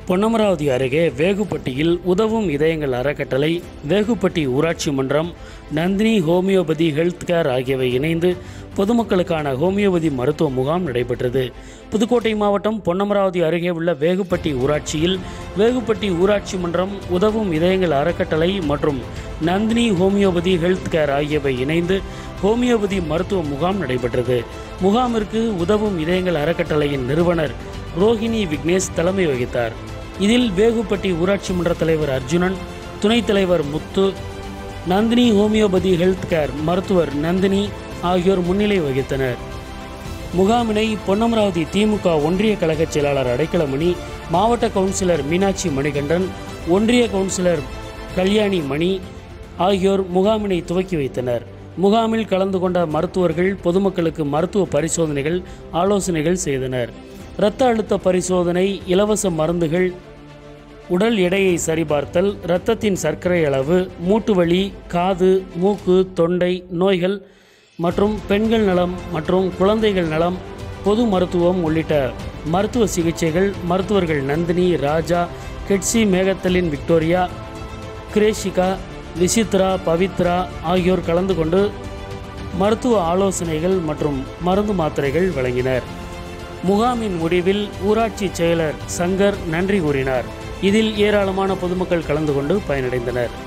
பொன்னமராவதி அருகே வேகுப்பட்டியில் உதவும் இதயங்கள் அறக்கட்டளை வேகுப்பட்டி ஊராட்சி மன்றம் நந்தினி ஹோமியோபதி ஹெல்த் கேர் ஆகியவை இணைந்து பொதுமக்களுக்கான ஹோமியோபதி மருத்துவ முகாம் நடைபெற்றது புதுக்கோட்டை மாவட்டம் பொன்னமராவதி அருகே உள்ள வேகுப்பட்டி ஊராட்சியில் வேகுப்பட்டி ஊராட்சி மன்றம் உதவும் இதயங்கள் அறக்கட்டளை மற்றும் நந்தினி ஹோமியோபதி ஹெல்த் கேர் ஆகியவை இணைந்து ஹோமியோபதி மருத்துவ முகாம் நடைபெற்றது முகாமிற்கு உதவும் இதயங்கள் அறக்கட்டளையின் நிறுவனர் ரோஹிணி விக்னேஷ் தலைமை வகித்தார் இதில் வேகுப்பட்டி ஊராட்சி மன்ற தலைவர் அர்ஜுனன் துணைத் தலைவர் Muthu Nandini homeopathy health care மருத்துவர் நந்தினி ஆகியோர் முன்னிலை வகித்தனர் முகாமினை பொன்னமராவதி திமுக ஒன்றிய கழக செயலாளர் அடைக்கலமணி மாவட்ட கவுன்சிலர் மீனாட்சி மணிகண்டன் ஒன்றிய கவுன்சிலர் கல்யாணி மணி ஆகியோர் முகாமினை துவக்கி வைத்தனர் முகாமில் கலந்து கொண்ட மருத்துவர்கள் பொதுமக்களுக்கு மருத்துவ பரிசோதனைகள் ஆலோசனைகள் செய்தனர் இரத்த அழுத்த பரிசோதனை இலவச மருந்துகள் உடல் எடையை சரிபார்த்தல் இரத்தத்தின் சர்க்கரை அளவு மூட்டு வலி காது மூக்கு தொண்டை நோய்கள் மற்றும் பெண்கள் நலம் மற்றும் குழந்தைகள் நலம் பொது மருத்துவம் உள்ளிட்ட மருத்துவ சிகிச்சைகள் மருத்துவர்கள் நந்தினி ராஜா கெட்சி மேகத்தலின் விக்டோரியா கிரேஷிகா விசித்ரா பவித்ரா ஆகியோர் கலந்து கொண்டு மருத்துவ ஆலோசனைகள் மற்றும் மருந்து மாத்திரைகள் வழங்கினர் முகாமின் முடிவில் ஊராட்சி செயலர் சங்கர் நன்றி கூறினார் இதில் ஏராளமான பொதுமக்கள் கலந்து கொண்டு பயனடைந்தனர்